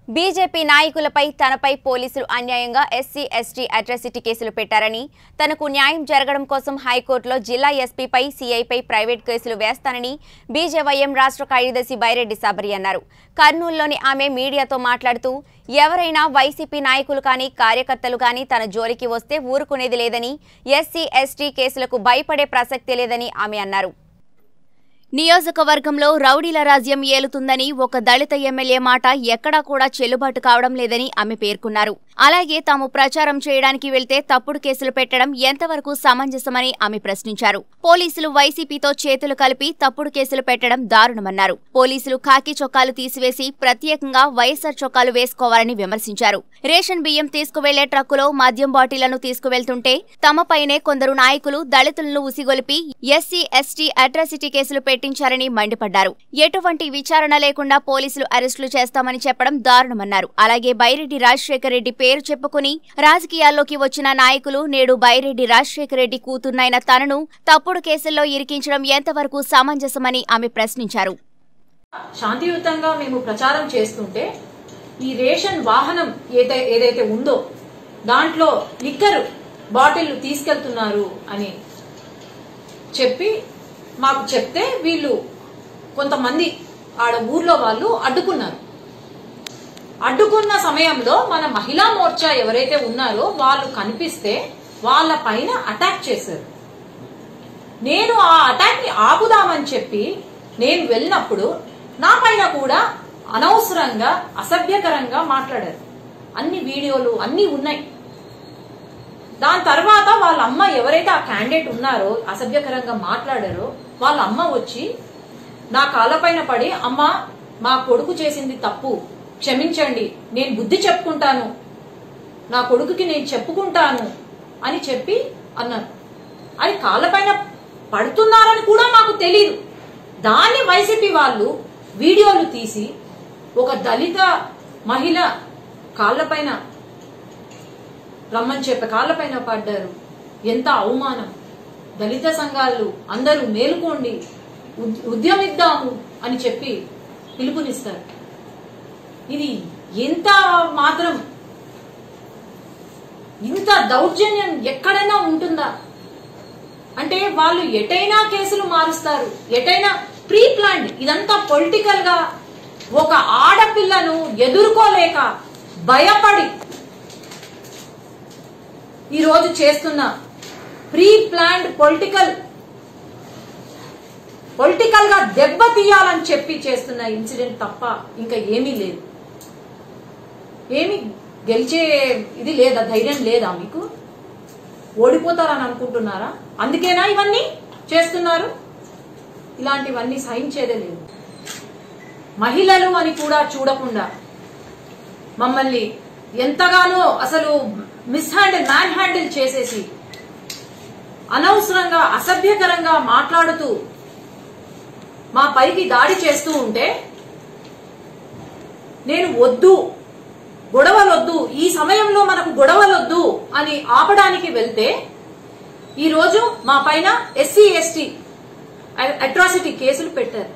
BJP నాయకులపై తనపై పోలీసులు అన్యాయంగా ఎస్సీ ఎస్టీ అట్రాసిటీ కేసులు పెట్టారని తనకు న్యాయం జరగడం కోసం హైకోర్టులో జిల్లా ఎస్పీపై సీఐపై ప్రైవేట్ కేసులు వేస్తానని బీజేవైఎం రాష్ట్ర కార్యదర్శి బైరెడ్డి సాబరి అన్నారు కర్నూలులోని ఆమె మీడియాతో మాట్లాడుతూ ఎవరైనా వైసీపీ నాయకులు కానీ కార్యకర్తలు కానీ తన జోలికి వస్తే ఊరుకునేది లేదని ఎస్సీ ఎస్టీ కేసులకు భయపడే ప్రసక్తే లేదని ఆమె అన్నారు నియోజకవర్గంలో రౌడీల రాజ్యం ఏలుతుందని ఒక దళిత ఎమ్మెల్యే మాట ఎక్కడా కూడా చెల్లుబాటు కావడం లేదని ఆమె పేర్కొన్నారు అలాగే తాము ప్రచారం చేయడానికి వెళ్తే తప్పుడు కేసులు పెట్టడం ఎంతవరకు సమంజసమని ఆమె ప్రశ్నించారు పోలీసులు వైసీపీతో చేతులు కలిపి తప్పుడు కేసులు పెట్టడం దారుణమన్నారు పోలీసులు ఖాకీ చొక్కాలు తీసివేసి ప్రత్యేకంగా వైఎస్సార్ చొక్కాలు వేసుకోవాలని విమర్శించారు రేషన్ బియ్యం తీసుకువెళ్లే ట్రక్కులో మద్యం బాటిళ్లను తీసుకువెళ్తుంటే తమపైనే కొందరు నాయకులు దళితులను ఉసిగొలిపి ఎస్సీ ఎస్టీ అట్రాసిటీ కేసులు పెట్టించారని మండిపడ్డారు ఎటువంటి విచారణ లేకుండా పోలీసులు అరెస్టులు చేస్తామని చెప్పడం దారుణమన్నారు అలాగే బైరెడ్డి రాజశేఖర రెడ్డి పేరు చెప్పుకుని రాజకీయాల్లోకి వచ్చిన నాయకులు నేడు బైరెడ్డి రాజశేఖర రెడ్డి కూతుర్నైన తనను తప్పుడు కేసుల్లో ఇరికించడం ఎంతవరకు సమంజసమని ఆమె ప్రశ్నించారు శాంతియుతంగా మేము ప్రచారం చేస్తుంటే ఈ రేషన్ వాహనం ఏదై ఏదైతే ఉందో దాంట్లో లిక్కర్ బాటిల్ తీసుకెళ్తున్నారు అని చెప్పి మాకు చెప్తే వీళ్ళు కొంతమంది ఆడ ఊర్లో వాళ్ళు అడ్డుకున్నారు అడ్డుకున్న సమయంలో మన మహిళా మోర్చా ఎవరైతే ఉన్నారో వాళ్ళు కనిపిస్తే వాళ్ళ పైన అటాక్ చేశారు నేను ఆ అటాక్ ని ఆపుదామని చెప్పి నేను వెళ్ళినప్పుడు నా పైన కూడా అనవసరంగా అసభ్యకరంగా మాట్లాడారు అన్ని వీడియోలు అన్ని ఉన్నాయి దాని తర్వాత వాళ్ళ అమ్మ ఎవరైతే ఆ క్యాండిడేట్ ఉన్నారో అసభ్యకరంగా మాట్లాడారో వాళ్ళ అమ్మ వచ్చి నా కాళ్ళపైన పడి అమ్మ మా కొడుకు చేసింది తప్పు క్షమించండి నేను బుద్ధి చెప్పుకుంటాను నా కొడుకుకి నేను చెప్పుకుంటాను అని చెప్పి అన్నారు అది కాళ్ళపైన పడుతున్నారని కూడా మాకు తెలియదు దాన్ని వైసీపీ వాళ్ళు వీడియోలు తీసి ఒక దళిత మహిళ కాళ్ళపైన రమ్మని చెప్పి కాళ్ళపైన పడ్డారు ఎంత అవమానం దళిత సంఘాలు అందరూ మేలుకోండి ఉద్- ఉద్యమిద్దాము అని చెప్పి పిలుపునిస్తారు ఇది ఎంత మాత్రం ఇంత దౌర్జన్యం ఎక్కడైనా ఉంటుందా అంటే వాళ్ళు ఎటైనా కేసులు మారుస్తారు ఎటైనా ప్రీ ప్లాన్డ్ ఇదంతా పొలిటికల్ గా ఒక ఆడపిల్లను ఎదుర్కోలేక భయపడి ఈ రోజు చేస్తున్న ప్రీ ప్లాన్డ్ పొలిటికల్ పొలిటికల్ గా దెబ్బ తీయాలని చెప్పి చేస్తున్న ఇన్సిడెంట్ తప్ప ఇంకా ఏమీ లేదు ఏమి గెలిచే ఇది లేదా ధైర్యం లేదా మీకు ఓడిపోతారని అనుకుంటున్నారా అందుకేనా ఇవన్నీ చేస్తున్నారు ఇలాంటివన్నీ సహించేదే లేదు మహిళలు అని కూడా చూడకుండా మమ్మల్ని ఎంతగానో అసలు మిస్ హ్యాండిల్ మ్యాన్ హ్యాండిల్ చేసేసి అనవసరంగా అసభ్యకరంగా మాట్లాడుతూ మా పైకి దాడి చేస్తూ ఉంటే నేను వద్దు గొడవలొద్దు ఈ సమయంలో మనకు గొడవలొద్దు అని ఆపడానికి వెళ్తే ఈ రోజు మా పైన ఎస్సీ ఎస్టీ అట్రాసిటీ కేసులు పెట్టారు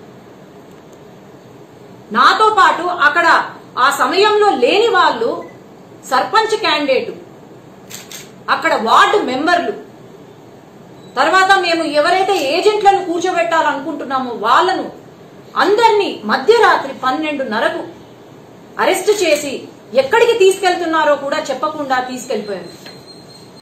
నాతో పాటు అక్కడ ఆ సమయంలో లేని వాళ్ళు సర్పంచ్ క్యాండిడేట్ అక్కడ వార్డు మెంబర్లు తర్వాత మేము ఎవరైతే ఏజెంట్లను కూర్చోబెట్టాలనుకుంటున్నామో వాళ్ళను అందరినీ మధ్యరాత్రి పన్నెండున్నరకు అరెస్ట్ చేసి ఎక్కడికి తీసుకెళ్తున్నారో కూడా చెప్పకుండా తీసుకెళ్లిపోయారు